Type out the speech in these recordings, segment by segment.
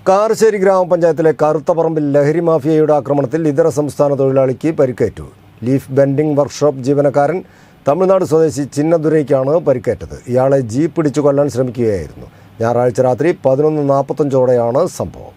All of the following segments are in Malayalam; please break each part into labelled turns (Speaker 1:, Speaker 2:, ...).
Speaker 1: കാരശ്ശേരി ഗ്രാമപഞ്ചായത്തിലെ കറുത്തപറമ്പിൽ ലഹരി മാഫിയയുടെ ആക്രമണത്തിൽ ഇതര സംസ്ഥാന തൊഴിലാളിക്ക് പരിക്കേറ്റു ലീഫ് ബെൻഡിംഗ് വർക്ക്ഷോപ്പ് ജീവനക്കാരൻ തമിഴ്നാട് സ്വദേശി ചിന്നദുരൈക്കാണ് പരിക്കേറ്റത് ഇയാളെ ജീപ്പ് പിടിച്ചു കൊല്ലാൻ ശ്രമിക്കുകയായിരുന്നു ഞായറാഴ്ച രാത്രി പതിനൊന്ന് നാൽപ്പത്തഞ്ചോടെയാണ് സംഭവം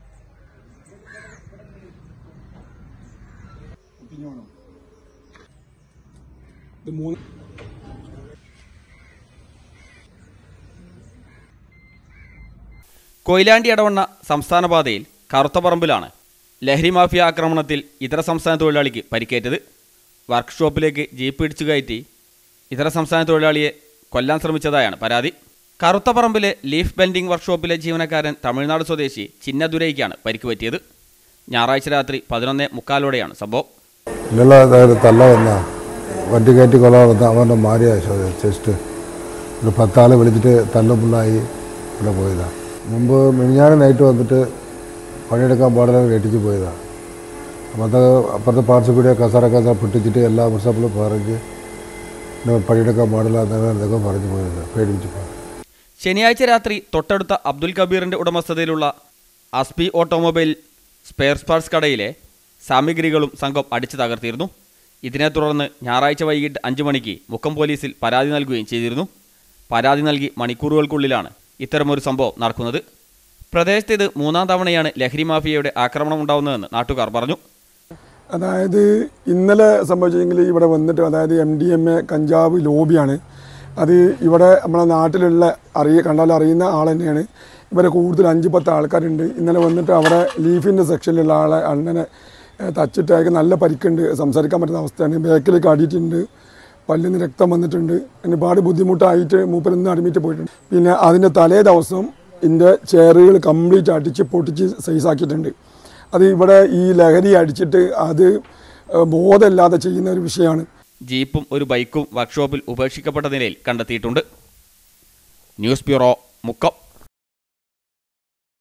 Speaker 2: കൊയിലാണ്ടി അടവണ്ണ സംസ്ഥാന പാതയിൽ കറുത്തപറമ്പിലാണ് ലഹരി മാഫിയ ആക്രമണത്തിൽ ഇതര സംസ്ഥാന തൊഴിലാളിക്ക് പരിക്കേറ്റത് വർക്ക്ഷോപ്പിലേക്ക് ജീപ്പ് ഇടിച്ചു കയറ്റി ഇതര സംസ്ഥാന തൊഴിലാളിയെ കൊല്ലാൻ ശ്രമിച്ചതായാണ് പരാതി കറുത്തപറമ്പിലെ ലീഫ് ബെൻഡിംഗ് വർക്ക്ഷോപ്പിലെ ജീവനക്കാരൻ തമിഴ്നാട് സ്വദേശി ചിന്നദുരൈക്കാണ് പരിക്ക് പറ്റിയത് ഞായറാഴ്ച രാത്രി പതിനൊന്ന് മുക്കാലോടെയാണ് സംഭവം
Speaker 3: ഇന്നലെ അതായത് തള്ള വന്ന വണ്ടി കയറ്റി കൊല്ലാൻ വന്ന അവൻ്റെ മാറിയ ചെസ്റ്റ് ഒരു പത്താളെ വിളിച്ചിട്ട് തല്ലുമുള്ളായി ഇവിടെ പോയതാണ് മുമ്പ് മിനിഞ്ഞാറ് നൈറ്റ് വന്നിട്ട് പണിയെടുക്കാൻ പാടില്ല കെട്ടിച്ച് പോയതാണ് അപ്പോൾ അത് അപ്പുറത്തെ പാർട്സ് കൂടി കസാരൊക്കെ പൊട്ടിച്ചിട്ട് എല്ലാ വർഷപ്പിലും പറഞ്ഞ് ഇങ്ങനെ പണിയെടുക്കാൻ പാടില്ല എന്നൊക്കെ എന്തൊക്കെ പറഞ്ഞു പോയത് പേടിപ്പിച്ച് പോയത്
Speaker 2: ശനിയാഴ്ച രാത്രി തൊട്ടടുത്ത അബ്ദുൽ കബീറിന്റെ ഉടമസ്ഥതയിലുള്ള അസ്പി ഓട്ടോമൊബൈൽ സ്പെയർ പാർട്സ് കടയിലെ സാമഗ്രികളും സംഘം അടിച്ചു തകർത്തിരുന്നു ഇതിനെ തുടർന്ന് ഞായറാഴ്ച വൈകിട്ട് അഞ്ചു മണിക്ക് മുക്കം പോലീസിൽ പരാതി നൽകുകയും ചെയ്തിരുന്നു പരാതി നൽകി മണിക്കൂറുകൾക്കുള്ളിലാണ് ഇത്തരമൊരു സംഭവം നടക്കുന്നത് പ്രദേശത്ത് ഇത് മൂന്നാം തവണയാണ് ലഹരി മാഫിയയുടെ ആക്രമണം ഉണ്ടാവുന്നതെന്ന് നാട്ടുകാർ പറഞ്ഞു
Speaker 4: അതായത് ഇന്നലെ സംഭവിച്ചെങ്കിൽ ഇവിടെ വന്നിട്ട് അതായത് എം ഡി എം എ കഞ്ചാവ് ലോബിയാണ് അത് ഇവിടെ നമ്മളെ നാട്ടിലുള്ള അറിയ കണ്ടാൽ അറിയുന്ന ആൾ തന്നെയാണ് ഇവരെ കൂടുതൽ അഞ്ച് പത്ത് ആൾക്കാരുണ്ട് ഇന്നലെ വന്നിട്ട് അവിടെ ലീഫിൻ്റെ സെക്ഷനിലുള്ള ആളെ അണ്ണനെ ഏഹ്, തച്ചിട്ട് അയാൾക്ക് നല്ല പരിക്കുണ്ട് സംസാരിക്കാൻ പറ്റുന്ന അവസ്ഥയാണ് ബാക്കിലേക്ക് അടിയിട്ടുണ്ട് പല്ലിൽ നിന്ന് രക്തം വന്നിട്ടുണ്ട് ഒരുപാട് ബുദ്ധിമുട്ടായിട്ട് മൂപ്പർ ഇന്ന് അഡ്മിറ്റ് പോയിട്ടുണ്ട് പിന്നെ അതിൻ്റെ തലേ ദിവസം ഇതിൻ്റെ ചെയറുകൾ കംപ്ലീറ്റ് അടിച്ച് പൊട്ടിച്ച് സൈസാക്കിയിട്ടുണ്ട് അത് ഇവിടെ ഈ ലഹരി അടിച്ചിട്ട് അത് ഏഹ്, ബോധമില്ലാതെ ചെയ്യുന്ന ഒരു വിഷയമാണ്
Speaker 2: ജീപ്പും ഒരു ബൈക്കും വർക്ക്ഷോപ്പിൽ ഉപേക്ഷിക്കപ്പെട്ട നിലയിൽ കണ്ടെത്തിയിട്ടുണ്ട് ന്യൂസ് ബ്യൂറോ മുക്കം